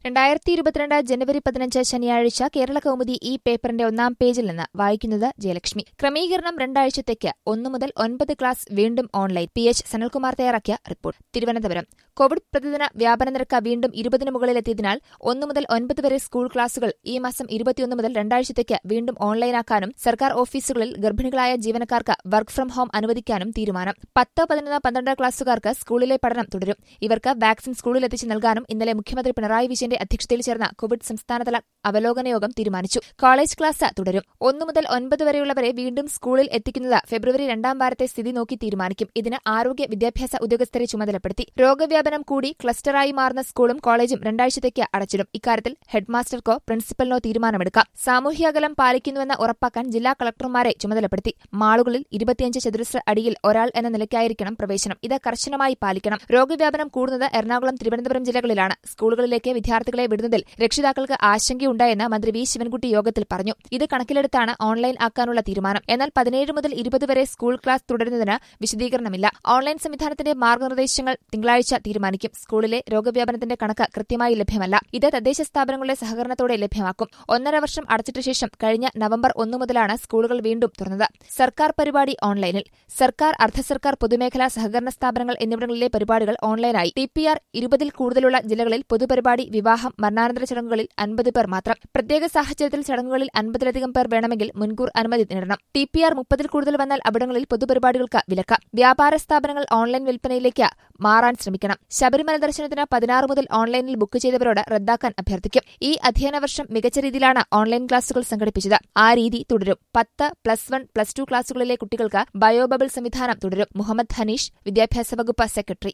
രണ്ടായിരത്തി ഇരുപത്തിരണ്ട് ജനുവരി പതിനഞ്ച് ശനിയാഴ്ച കേരള കൗമുദി ഈ പേപ്പറിന്റെ ഒന്നാം പേജിൽ നിന്ന് വായിക്കുന്നത് ജയലക്ഷ്മി ക്രമീകരണം രണ്ടാഴ്ചത്തേക്ക് ഒന്നു മുതൽ ഒൻപത് ക്ലാസ് വീണ്ടും ഓൺലൈൻ പി എച്ച് സനൽകുമാർ തയ്യാറാക്കിയ റിപ്പോർട്ട് തിരുവനന്തപുരം കോവിഡ് പ്രതിദിന വ്യാപന നിരക്ക് വീണ്ടും ഇരുപതിന് മുകളിലെത്തിയതിനാൽ ഒന്നു മുതൽ ഒൻപത് വരെ സ്കൂൾ ക്ലാസുകൾ ഈ മാസം ഇരുപത്തിയൊന്ന് മുതൽ രണ്ടാഴ്ചത്തേക്ക് വീണ്ടും ഓൺലൈനാക്കാനും സർക്കാർ ഓഫീസുകളിൽ ഗർഭിണികളായ ജീവനക്കാർക്ക് വർക്ക് ഫ്രം ഹോം അനുവദിക്കാനും തീരുമാനം പത്ത് പതിനൊന്ന് പന്ത്രണ്ട് ക്ലാസുകാർക്ക് സ്കൂളിലെ പഠനം തുടരും ഇവർക്ക് വാക്സിൻ സ്കൂളിലെത്തിച്ച് നൽകാനും ഇന്നലെ മുഖ്യമന്ത്രി പിണറായി വിജയന്റെ അധ്യക്ഷതയിൽ ചേർന്ന കോവിഡ് സംസ്ഥാനതല അവലോകന യോഗം തീരുമാനിച്ചു കോളേജ് ക്ലാസ് തുടരും ഒന്നു മുതൽ ഒൻപത് വരെയുള്ളവരെ വീണ്ടും സ്കൂളിൽ എത്തിക്കുന്നത് ഫെബ്രുവരി രണ്ടാം വാരത്തെ സ്ഥിതി നോക്കി തീരുമാനിക്കും ഇതിന് ആരോഗ്യ വിദ്യാഭ്യാസ ഉദ്യോഗസ്ഥരെ ചുമതലപ്പെടുത്തി രോഗവ്യാപനം കൂടി ക്ലസ്റ്ററായി മാറുന്ന സ്കൂളും കോളേജും രണ്ടാഴ്ചത്തേക്ക് അടച്ചിടും ഇക്കാര്യത്തിൽ ഹെഡ്മാസ്റ്റർക്കോ പ്രിൻസിപ്പലിനോ തീരുമാനമെടുക്കാം സാമൂഹ്യ അകലം പാലിക്കുന്നുവെന്ന് ഉറപ്പാക്കാൻ ജില്ലാ കളക്ടർമാരെ ചുമതലപ്പെടുത്തി മാളുകളിൽ ഇരുപത്തിയഞ്ച് ചതുരശ്ര അടിയിൽ ഒരാൾ എന്ന നിലയ്ക്കായിരിക്കണം പ്രവേശനം ഇത് കർശനമായി പാലിക്കണം രോഗവ്യാപനം കൂടുന്നത് എറണാകുളം തിരുവനന്തപുരം ജില്ലകളിലാണ് സ്കൂളുകളിലേക്ക് വിദ്യാർത്ഥികളെ വിടുന്നതിൽ രക്ഷിതാക്കൾക്ക് ആശങ്കയുണ്ടായെന്ന് മന്ത്രി വി ശിവൻകുട്ടി യോഗത്തിൽ പറഞ്ഞു ഇത് കണക്കിലെടുത്താണ് ഓൺലൈൻ ആക്കാനുള്ള തീരുമാനം എന്നാൽ പതിനേഴ് മുതൽ ഇരുപത് വരെ സ്കൂൾ ക്ലാസ് തുടരുന്നതിന് വിശദീകരണമില്ല ഓൺലൈൻ സംവിധാനത്തിന്റെ മാർഗനിർദ്ദേശങ്ങൾ തിങ്കളാഴ്ച തീരുമാനിക്കും സ്കൂളിലെ രോഗവ്യാപനത്തിന്റെ കണക്ക് കൃത്യമായി ലഭ്യമല്ല ഇത് തദ്ദേശ സ്ഥാപനങ്ങളുടെ സഹകരണത്തോടെ ലഭ്യമാക്കും ഒന്നര വർഷം അടച്ചിട്ട ശേഷം കഴിഞ്ഞ നവംബർ ഒന്നു മുതലാണ് സ്കൂളുകൾ വീണ്ടും തുറന്നത് സർക്കാർ പരിപാടി ഓൺലൈനിൽ സർക്കാർ അർദ്ധ സർക്കാർ പൊതുമേഖലാ സഹകരണ സ്ഥാപനങ്ങൾ എന്നിവിടങ്ങളിലെ പരിപാടികൾ ഓൺലൈനായി ടി പി ആർ ഇരുപതിൽ കൂടുതലുള്ള ജില്ലകളിൽ പൊതുപരിപാടി വിവാഹം മരണാനന്തര ചടങ്ങുകളിൽ അൻപത് പേർ മാത്രം പ്രത്യേക സാഹചര്യത്തിൽ ചടങ്ങുകളിൽ അൻപതിലധികം പേർ വേണമെങ്കിൽ മുൻകൂർ അനുമതി നേടണം ടി പി ആർ മുപ്പതിൽ കൂടുതൽ വന്നാൽ അവിടങ്ങളിൽ പൊതുപരിപാടികൾക്ക് വിലക്ക് വ്യാപാര സ്ഥാപനങ്ങൾ ഓൺലൈൻ വിൽപ്പനയിലേക്ക് മാറാൻ ശ്രമിക്കണം ശബരിമല ദർശനത്തിന് പതിനാറ് മുതൽ ഓൺലൈനിൽ ബുക്ക് ചെയ്തവരോട് റദ്ദാക്കാൻ അഭ്യർത്ഥിക്കും ഈ അധ്യയന വർഷം മികച്ച രീതിയിലാണ് ഓൺലൈൻ ക്ലാസുകൾ സംഘടിപ്പിച്ചത് ആ രീതി തുടരും പത്ത് പ്ലസ് വൺ പ്ലസ് ടു ക്ലാസുകളിലെ കുട്ടികൾക്ക് ബയോബബിൾ സംവിധാനം തുടരും മുഹമ്മദ് ഹനീഷ് വിദ്യാഭ്യാസ വകുപ്പ് സെക്രട്ടറി